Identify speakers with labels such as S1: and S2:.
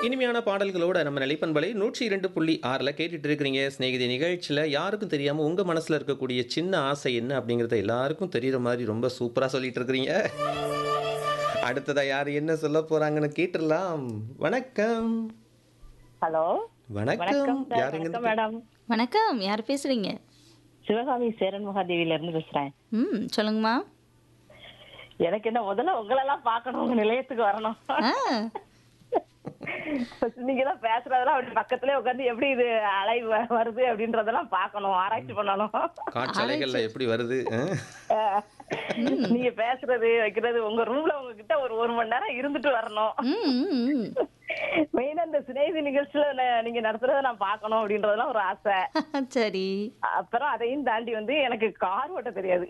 S1: இனிமையான பாடல்களோட நம்ம நிலைப்பண்பலை நூற்றி இரண்டு புள்ளி ஆறில் கேட்டுட்டு இருக்கிறீங்க சிநேகிதி நிகழ்ச்சியில் யாருக்கும் தெரியாமல் உங்கள் மனசில் இருக்கக்கூடிய சின்ன ஆசை என்ன அப்படிங்கிறத எல்லாருக்கும் தெரியுற மாதிரி ரொம்ப சூப்பராக சொல்லிட்டு இருக்கிறீங்க அடுத்ததா யார் என்ன சொல்ல போறாங்கன்னு கேட்டுடலாம் வணக்கம்
S2: ஹலோ
S1: வணக்கம்
S2: வணக்கம் சார்
S1: யாருங்க
S2: வணக்கம் மேடம்
S3: வணக்கம் யார் பேசுறீங்க
S2: சிவகாமி சேரன் மகாதேவில இருந்து பேசுறேன்
S3: ம் சொல்லுங்கம்மா
S2: எனக்கு என்ன முதல்ல உங்களெல்லாம் பார்க்கணும் உங்க நிலையத்துக்கு வரணும்
S3: ஆ
S2: நீங்க தான் பேசுறதெல்லாம் அப்படி பக்கத்துலயே உட்காந்து எப்படி இது அலை வ- வருது அப்படின்றதெல்லாம் பார்க்கணும் ஆராய்ச்சி பண்ணணும்
S1: காற்றலைகள்ல எப்படி வருது ஆ?
S2: அஹ், நீங்க பேசுறது வைக்கிறது உங்க ரூம்ல உங்ககிட்ட ஒரு ஒரு மணி நேரம் இருந்துட்டு வரணும்
S3: ம், ம், ம்.
S2: மெயினா இந்த சிநேகிதி நிகழ்ச்சியில ந- நீங்க நடத்துறத நான் பார்க்கணும் அப்படின்றதெல்லாம் ஒரு ஆசை
S3: சரி
S2: அப்புறம் அதையும் தாண்டி வந்து எனக்கு கார் ஓட்ட தெரியாது